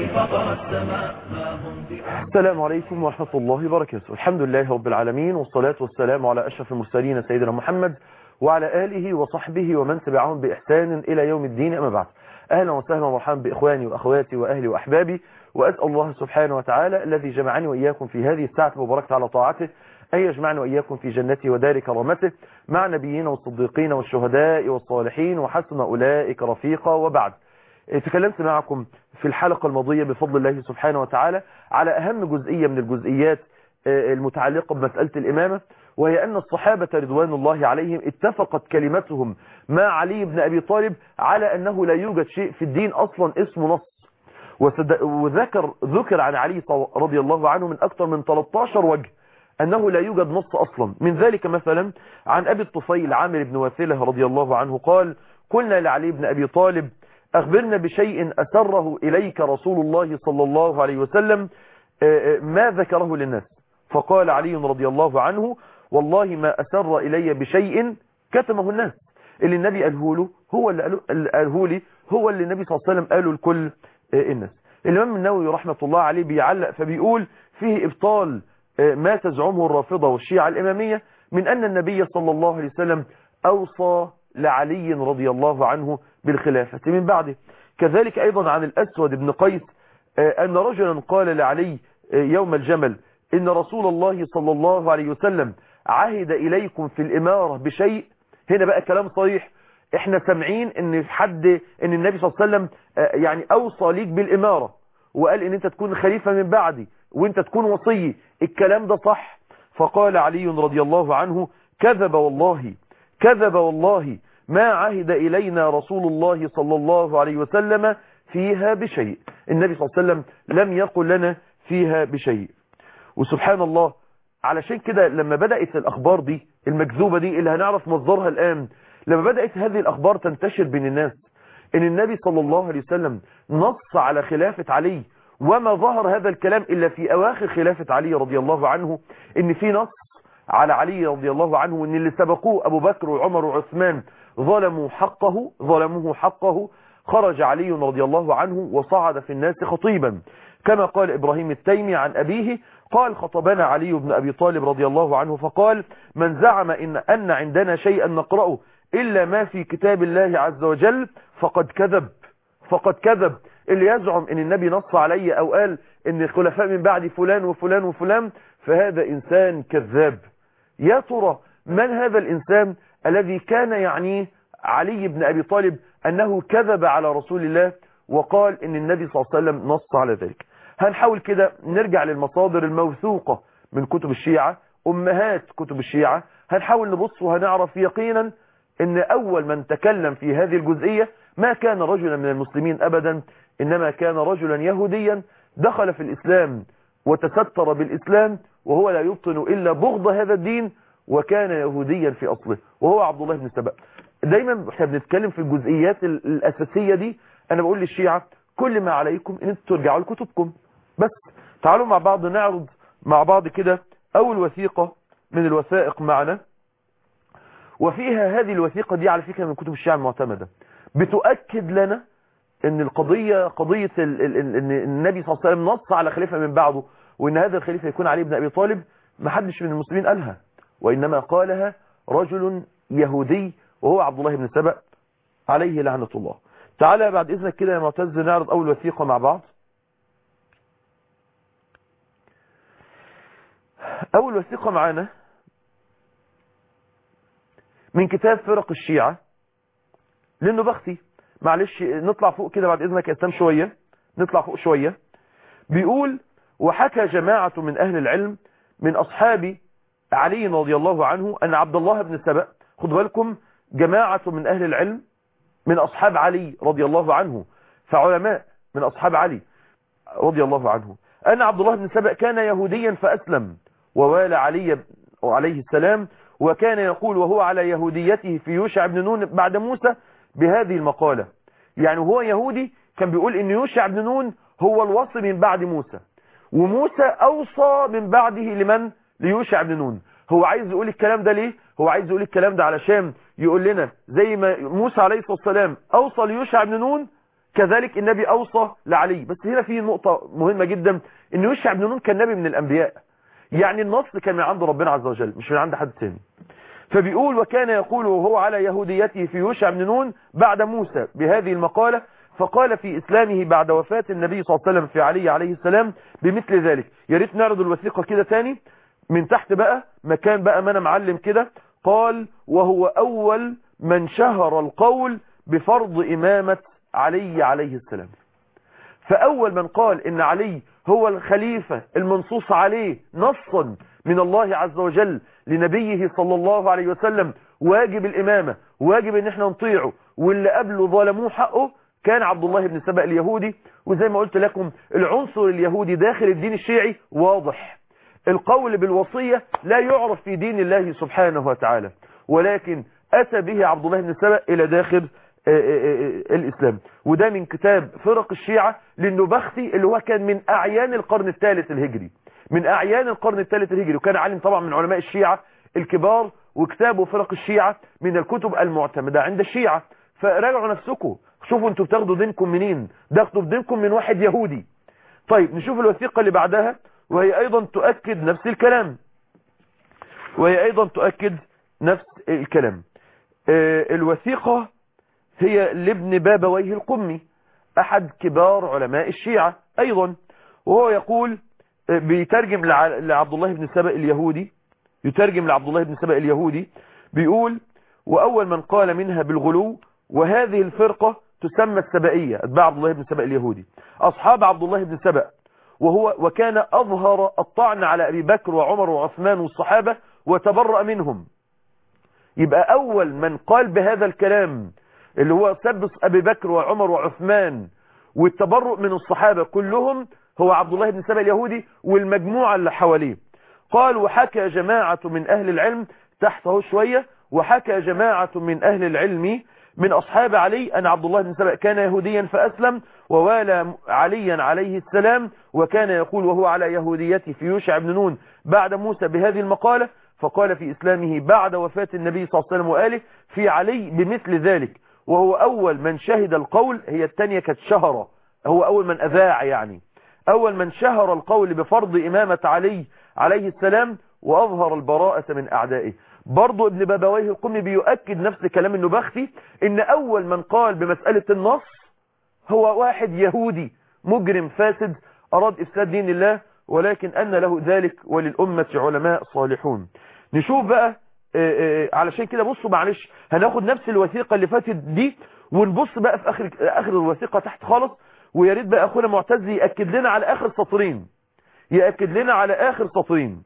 فطر السماء ما هم بأعلم السلام عليكم ورحمة الله وبركاته الحمد لله رب العالمين والصلاة والسلام على أشرف المرسلين سيدنا محمد وعلى آله وصحبه ومن تبعهم بإحسان إلى يوم الدين أما بعد أهلا وسهلا ومرحبا بإخواني وأخواتي وأهلي وأحبابي وأسأل الله سبحانه وتعالى الذي جمعني وإياكم في هذه الساعة المباركة على طاعته أن يجمعنا وإياكم في جنته ودار كرامته مع نبيين والصديقين والشهداء والصالحين وحسن أولئك رفيقا وبعد تكلمت معكم في الحلقة الماضية بفضل الله سبحانه وتعالى على أهم جزئية من الجزئيات المتعلقة بمسألة الإمامة وهي أن الصحابة رضوان الله عليهم اتفقت كلمتهم مع علي بن أبي طالب على أنه لا يوجد شيء في الدين أصلا اسمه نص وذكر ذكر عن علي رضي الله عنه من أكثر من 13 وجه أنه لا يوجد نص أصلا من ذلك مثلا عن أبي الطفيل عامر بن وثيلة رضي الله عنه قال قلنا لعلي بن أبي طالب أخبرنا بشيء أسره إليك رسول الله صلى الله عليه وسلم ما ذكره للناس فقال علي رضي الله عنه والله ما أسر إلي بشيء كتمه الناس اللي النبي قاله له هو اللي قاله لي هو اللي النبي صلى الله عليه وسلم قاله لكل الناس الإمام النووي رحمة الله عليه بيعلق فبيقول فيه إبطال ما تزعمه الرافضة والشيعة الإمامية من أن النبي صلى الله عليه وسلم أوصى لعلي رضي الله عنه بالخلافة من بعده كذلك أيضا عن الأسود بن قيس أن رجلا قال لعلي يوم الجمل إن رسول الله صلى الله عليه وسلم عهد إليكم في الإمارة بشيء هنا بقى كلام صريح احنا سامعين ان حد ان النبي صلى الله عليه وسلم يعني اوصى ليك بالامارة وقال ان انت تكون خليفة من بعدي وانت تكون وصي الكلام ده صح فقال علي رضي الله عنه كذب والله كذب والله ما عهد إلينا رسول الله صلى الله عليه وسلم فيها بشيء النبي صلى الله عليه وسلم لم يقل لنا فيها بشيء وسبحان الله علشان كده لما بدأت الأخبار دي المكذوبة دي اللي هنعرف مصدرها الآن لما بدأت هذه الأخبار تنتشر بين الناس ان النبي صلى الله عليه وسلم نص على خلافة علي وما ظهر هذا الكلام إلا في أواخر خلافة علي رضي الله عنه ان في نص على علي رضي الله عنه ان اللي سبقوه أبو بكر وعمر وعثمان ظلموا حقه ظلموه حقه خرج علي رضي الله عنه وصعد في الناس خطيبا كما قال إبراهيم التيمي عن أبيه قال خطبنا علي بن أبي طالب رضي الله عنه فقال من زعم إن, أن عندنا شيئا نقرأه إلا ما في كتاب الله عز وجل فقد كذب فقد كذب اللي يزعم ان النبي نص علي او قال ان الخلفاء من بعد فلان وفلان وفلان فهذا انسان كذاب يا ترى من هذا الانسان الذي كان يعنيه علي بن ابي طالب انه كذب على رسول الله وقال ان النبي صلى الله عليه وسلم نص على ذلك هنحاول كده نرجع للمصادر الموثوقة من كتب الشيعة امهات كتب الشيعة هنحاول نبص وهنعرف يقينا ان اول من تكلم في هذه الجزئية ما كان رجلا من المسلمين ابدا انما كان رجلا يهوديا دخل في الاسلام وتستر بالاسلام وهو لا يبطن الا بغض هذا الدين وكان يهوديا في اصله وهو عبد الله بن سبأ دايما احنا بنتكلم في الجزئيات الاساسية دي انا بقول للشيعة كل ما عليكم ان انتوا ترجعوا لكتبكم بس تعالوا مع بعض نعرض مع بعض كده اول وثيقة من الوثائق معنا وفيها هذه الوثيقة دي على فكرة من كتب الشيعة المعتمدة بتؤكد لنا ان القضية قضية ال ال ال ان النبي صلى الله عليه وسلم نص على خليفة من بعده وان هذا الخليفة يكون علي بن ابي طالب ما حدش من المسلمين قالها وانما قالها رجل يهودي وهو عبد الله بن سبأ عليه لعنة الله تعالى بعد اذنك كده يا معتز نعرض اول وثيقة مع بعض اول وثيقة معانا من كتاب فرق الشيعة لانه بختي معلش نطلع فوق كده بعد اذنك يا اسلام شوية نطلع فوق شوية بيقول وحكى جماعة من اهل العلم من اصحاب علي رضي الله عنه ان عبد الله بن سبأ خدوا بالكم جماعة من اهل العلم من اصحاب علي رضي الله عنه فعلماء من اصحاب علي رضي الله عنه ان عبد الله بن سبأ كان يهوديا فاسلم ووالى علي عليه السلام وكان يقول وهو على يهوديته في يوشع بن نون بعد موسى بهذه المقالة يعني وهو يهودي كان بيقول ان يوشع بن نون هو الوصي من بعد موسى وموسى اوصى من بعده لمن ليوشع بن نون هو عايز يقول الكلام ده ليه هو عايز يقول الكلام ده علشان يقول لنا زي ما موسى عليه الصلاة والسلام اوصى ليوشع بن نون كذلك النبي أوصى لعلي بس هنا في نقطة مهمة جدا ان يوشع بن نون كان نبي من الأنبياء يعني النص كان من عند ربنا عز وجل مش من عند حد تاني فبيقول وكان يقول وهو على يهوديته في يوشع بن نون بعد موسى بهذه المقالة فقال في إسلامه بعد وفاة النبي صلى الله عليه وسلم في علي عليه السلام بمثل ذلك يا ريت نعرض الوثيقة كده تاني من تحت بقى مكان بقى ما انا معلم كده قال وهو أول من شهر القول بفرض إمامة علي عليه السلام فأول من قال إن علي هو الخليفة المنصوص عليه نصا من الله عز وجل لنبيه صلى الله عليه وسلم واجب الإمامة واجب إن احنا نطيعه واللي قبله ظلموه حقه كان عبد الله بن سبأ اليهودي وزي ما قلت لكم العنصر اليهودي داخل الدين الشيعي واضح القول بالوصية لا يعرف في دين الله سبحانه وتعالى ولكن أتى به عبد الله بن سبأ إلى داخل الإسلام وده من كتاب فرق الشيعة للنبختي اللي هو كان من أعيان القرن الثالث الهجري من أعيان القرن الثالث الهجري وكان عالم طبعا من علماء الشيعة الكبار وكتابه فرق الشيعة من الكتب المعتمدة عند الشيعة فراجعوا نفسكم شوفوا انتوا بتاخدوا دينكم منين تاخدوا دينكم من واحد يهودي طيب نشوف الوثيقة اللي بعدها وهي أيضا تؤكد نفس الكلام وهي أيضا تؤكد نفس الكلام الوثيقة هي لابن بابويه القمي أحد كبار علماء الشيعة أيضا وهو يقول بيترجم لعبد الله بن سبأ اليهودي يترجم لعبد الله بن سبأ اليهودي بيقول وأول من قال منها بالغلو وهذه الفرقة تسمى السبائية أتباع عبد الله بن سبأ اليهودي أصحاب عبد الله بن سبأ وهو وكان أظهر الطعن على أبي بكر وعمر وعثمان والصحابة وتبرأ منهم يبقى أول من قال بهذا الكلام اللي هو سب أبي بكر وعمر وعثمان والتبرؤ من الصحابة كلهم هو عبد الله بن سبأ اليهودي والمجموعة اللي حواليه قال وحكى جماعة من أهل العلم تحته شوية وحكى جماعة من أهل العلم من أصحاب علي أن عبد الله بن سبأ كان يهوديا فأسلم ووالى عليا عليه السلام وكان يقول وهو على يهوديته في يوشع بن نون بعد موسى بهذه المقالة فقال في إسلامه بعد وفاة النبي صلى الله عليه وسلم وآله في علي بمثل ذلك وهو أول من شهد القول هي الثانية كانت شهرة هو أول من أذاع يعني أول من شهر القول بفرض إمامة علي عليه السلام وأظهر البراءة من أعدائه برضو ابن بابويه القمي بيؤكد نفس كلام النبختي ان اول من قال بمسألة النص هو واحد يهودي مجرم فاسد اراد افساد دين الله ولكن ان له ذلك وللأمة علماء صالحون نشوف بقى آآ آآ علشان كده بصوا معلش هناخد نفس الوثيقة اللي فاتت دي ونبص بقى في اخر, آخر الوثيقة تحت خالص ويا ريت بقى اخونا معتز يأكد لنا على اخر سطرين يأكد لنا على اخر سطرين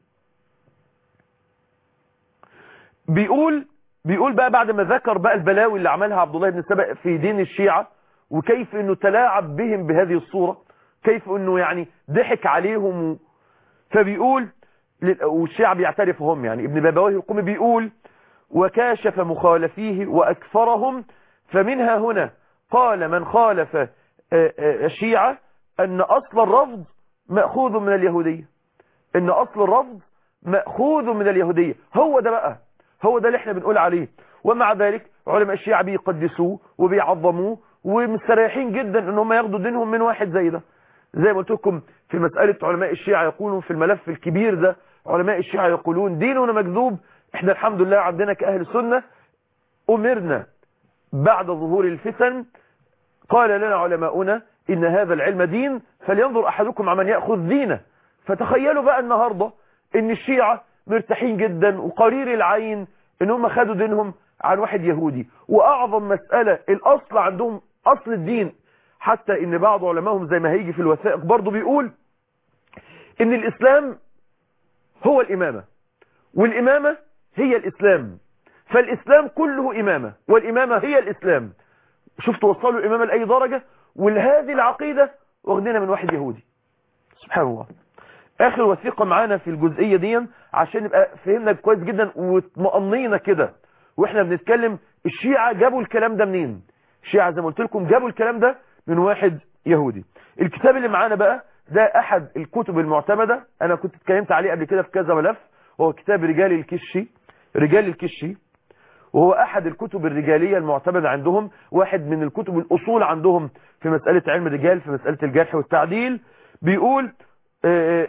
بيقول بيقول بقى بعد ما ذكر بقى البلاوي اللي عملها عبد الله بن سبأ في دين الشيعة وكيف انه تلاعب بهم بهذه الصورة كيف انه يعني ضحك عليهم و... فبيقول والشيعة بيعترف هم يعني ابن بابويه القومي بيقول وكاشف مخالفيه وأكفرهم فمنها هنا قال من خالف الشيعة أن أصل الرفض مأخوذ من اليهودية أن أصل الرفض مأخوذ من اليهودية هو ده بقى هو ده اللي احنا بنقول عليه ومع ذلك علماء الشيعة بيقدسوه وبيعظموه ومستريحين جدا ان هم ياخدوا دينهم من واحد زي ده زي ما قلت لكم في مسألة علماء الشيعة يقولون في الملف الكبير ده علماء الشيعة يقولون ديننا مكذوب احنا الحمد لله عندنا كأهل سنة أمرنا بعد ظهور الفتن قال لنا علماؤنا إن هذا العلم دين فلينظر أحدكم عمن يأخذ دينه فتخيلوا بقى النهاردة إن الشيعة مرتاحين جدا وقرير العين إن هم خدوا دينهم عن واحد يهودي وأعظم مسألة الأصل عندهم أصل الدين حتى إن بعض علمائهم زي ما هيجي في الوثائق برضو بيقول إن الإسلام هو الإمامة والإمامة هي الإسلام فالإسلام كله إمامة والإمامة هي الإسلام شفتوا وصلوا الإمامة لأي درجة ولهذه العقيدة واخدينها من واحد يهودي سبحان الله آخر وثيقة معانا في الجزئية دي عشان نبقى فهمنا كويس جدا واطمئنينا كده واحنا بنتكلم الشيعة جابوا الكلام ده منين الشيعة زي ما قلت لكم جابوا الكلام ده من واحد يهودي الكتاب اللي معانا بقى ده احد الكتب المعتمدة انا كنت اتكلمت عليه قبل كده في كذا ملف وهو كتاب رجال الكشي رجال الكشي وهو أحد الكتب الرجالية المعتمدة عندهم واحد من الكتب الأصول عندهم في مسألة علم الرجال في مسألة الجرح والتعديل بيقول آه،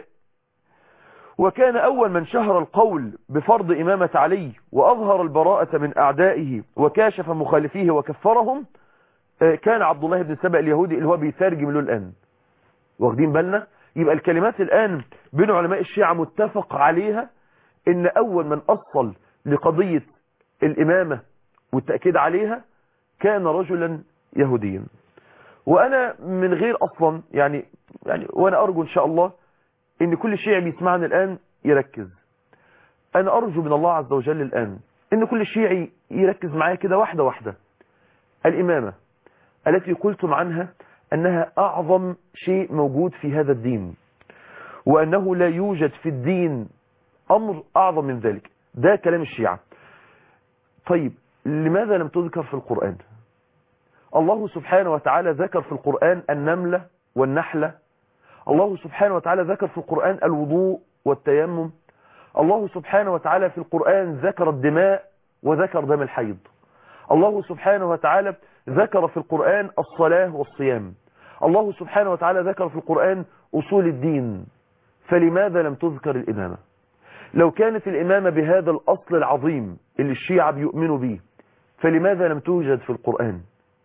وكان أول من شهر القول بفرض إمامة علي وأظهر البراءة من أعدائه وكاشف مخالفيه وكفرهم آه، كان عبد الله بن سبأ اليهودي اللي هو بيترجم له الآن واخدين بالنا يبقى الكلمات الآن بين علماء الشيعة متفق عليها ان اول من اصل لقضية الامامة والتأكيد عليها كان رجلا يهوديا وانا من غير اصلا يعني يعني وانا ارجو ان شاء الله ان كل شيعي بيسمعني الان يركز انا ارجو من الله عز وجل الان ان كل شيعي يركز معايا كده واحدة واحدة الامامة التي قلتم عنها انها اعظم شيء موجود في هذا الدين وانه لا يوجد في الدين امر اعظم من ذلك ده كلام الشيعة طيب لماذا لم تذكر في القرآن الله سبحانه وتعالى ذكر في القرآن النملة والنحلة الله سبحانه وتعالى ذكر في القرآن الوضوء والتيمم الله سبحانه وتعالى في القرآن ذكر الدماء وذكر دم الحيض الله سبحانه وتعالى ذكر في القرآن الصلاة والصيام الله سبحانه وتعالى ذكر في القرآن أصول الدين فلماذا لم تذكر الإمامة لو كانت الإمامة بهذا الأصل العظيم اللي الشيعة بيؤمنوا به فلماذا لم توجد في القرآن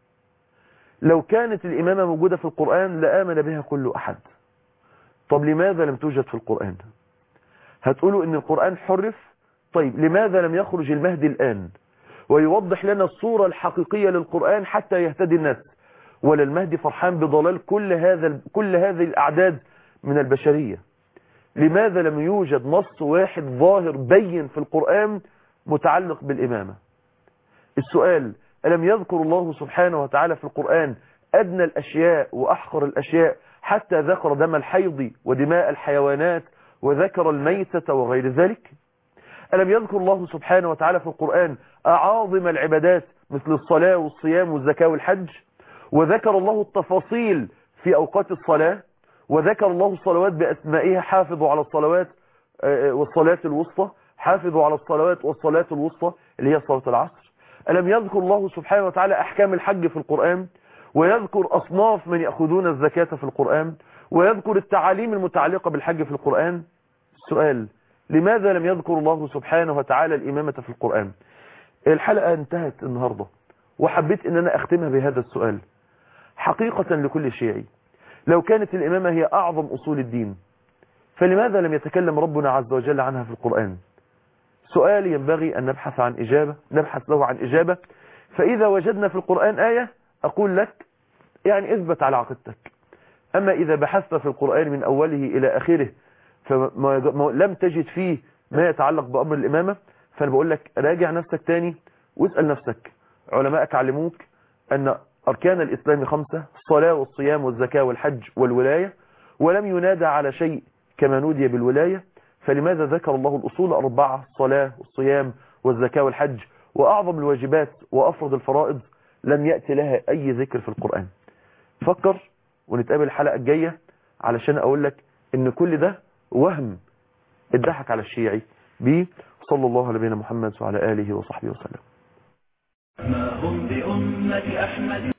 لو كانت الإمامة موجودة في القرآن لآمن بها كل أحد طب لماذا لم توجد في القرآن هتقولوا ان القرآن حرف طيب لماذا لم يخرج المهدي الآن ويوضح لنا الصورة الحقيقية للقرآن حتى يهتدي الناس ولا المهدي فرحان بضلال كل هذا كل هذه الأعداد من البشرية لماذا لم يوجد نص واحد ظاهر بين في القرآن متعلق بالإمامة السؤال ألم يذكر الله سبحانه وتعالى في القرآن أدنى الأشياء وأحقر الأشياء حتى ذكر دم الحيض ودماء الحيوانات وذكر الميتة وغير ذلك ألم يذكر الله سبحانه وتعالى في القرآن أعاظم العبادات مثل الصلاة والصيام والزكاة والحج وذكر الله التفاصيل في أوقات الصلاة وذكر الله الصلوات بأسمائها حافظوا على الصلوات والصلاة الوسطى حافظوا على الصلوات والصلاة الوسطى اللي هي صلاة العصر ألم يذكر الله سبحانه وتعالى أحكام الحج في القرآن ويذكر أصناف من يأخذون الزكاة في القرآن ويذكر التعاليم المتعلقة بالحج في القرآن السؤال لماذا لم يذكر الله سبحانه وتعالى الإمامة في القرآن الحلقة انتهت النهاردة وحبيت ان انا اختمها بهذا السؤال حقيقة لكل شيعي لو كانت الإمامة هي أعظم أصول الدين فلماذا لم يتكلم ربنا عز وجل عنها في القرآن سؤال ينبغي أن نبحث عن إجابة نبحث له عن إجابة فإذا وجدنا في القرآن آية أقول لك يعني اثبت على عقيدتك أما إذا بحثت في القرآن من أوله إلى آخره فلم تجد فيه ما يتعلق بأمر الإمامة فأنا بقول لك راجع نفسك تاني واسأل نفسك علماءك علموك أن أركان الإسلام خمسة الصلاة والصيام والزكاة والحج والولاية ولم ينادى على شيء كما نودي بالولاية فلماذا ذكر الله الأصول أربعة الصلاة والصيام والزكاة والحج وأعظم الواجبات وأفرض الفرائض لم يأتي لها أي ذكر في القرآن فكر ونتقابل الحلقة الجاية علشان أقول لك إن كل ده وهم الضحك على الشيعي بيه صلى الله على نبينا محمد وعلى آله وصحبه وسلم ما هم بأمة أحمد